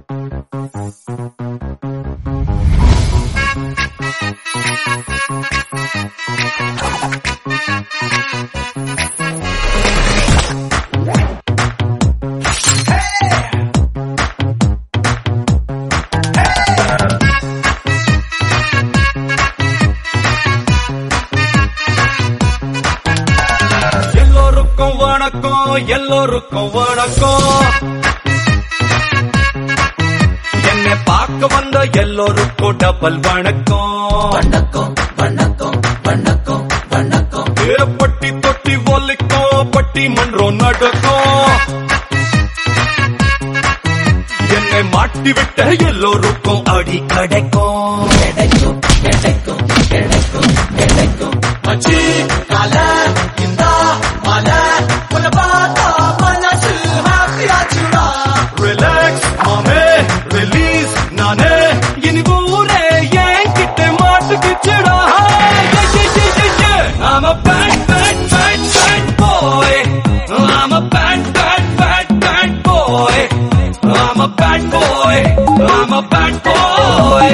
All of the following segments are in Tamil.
எல்லோருக்கும் வணக்கம் எல்லோருக்கும் வணக்கம் என்னை பார்க்க வந்த எல்லோருக்கும் டபுள் வணக்கம் வணக்கம் வணக்கம் வணக்கம் வணக்கம் ஏ பட்டி தொட்டி ஒலிக்கும் பட்டி மன்றம் நடக்கும் என்னை மாட்டி விட்ட எல்லோருக்கும் அடி கிடைக்கும் கிடைக்கும் கிடைக்கும் கிடைக்கும் கிடைக்கும் மச்சி கால இந்த மல உன்னை பார்த்தா மனசு ஹாப்பி ஆச்சுடா ரிலாக்ஸ் மாமே ரிலீஸ் நானே இனி ஊரே என் கிட்ட மாட்டுக்குச்சுடா I'm a bad, bad, bad, bad boy. I'm a bad, bad, bad, bad boy. I'm a bad boy. I'm a bad boy.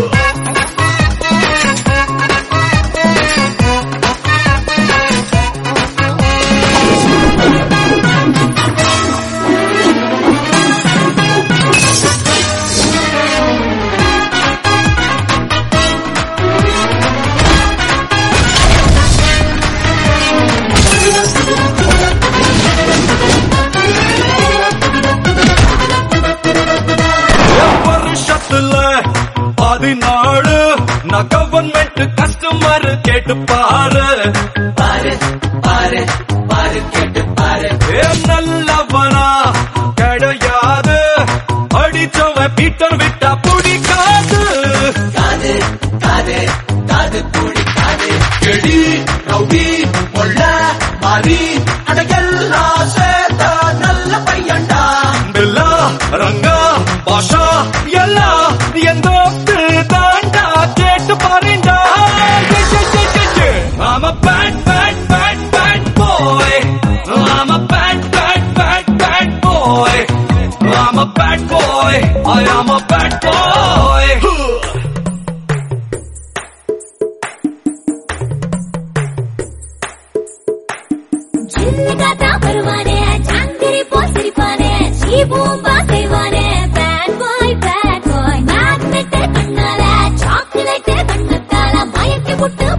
வருஷத்துல பதினாலு நான் கவர்மெண்ட் கஸ்டமர் கேட்டு பாரு பாரு பாரு பாரு கேட்டு பாரு ஏ நல்லவனா கிடையாது அடிச்சவன் பீட்டர் விட்டா பிடிக்காது காது காது காது கூடி காது எடி ரவுடி கொள்ள மாறி அடையெல்லாம் சேர்த்த நல்ல பையன்டா பில்லா ரங்கா பாஷா எல்லாம் எந்த தாண்டா கேட்டு பாருண்டா I'm a bad, bad, bad, bad boy. I'm a bad, bad, bad, bad boy. I'm a bad boy. I am a bad boy. ஜில்லுகாத்தா வருவானே ஜாங்கிரி போல் சிரிப்பானே சீபூம்பா செய்வானே bad boy bad boy magnet கண்ணால சாக்லேட் கண்ணத்தால மயக்கி விட்டு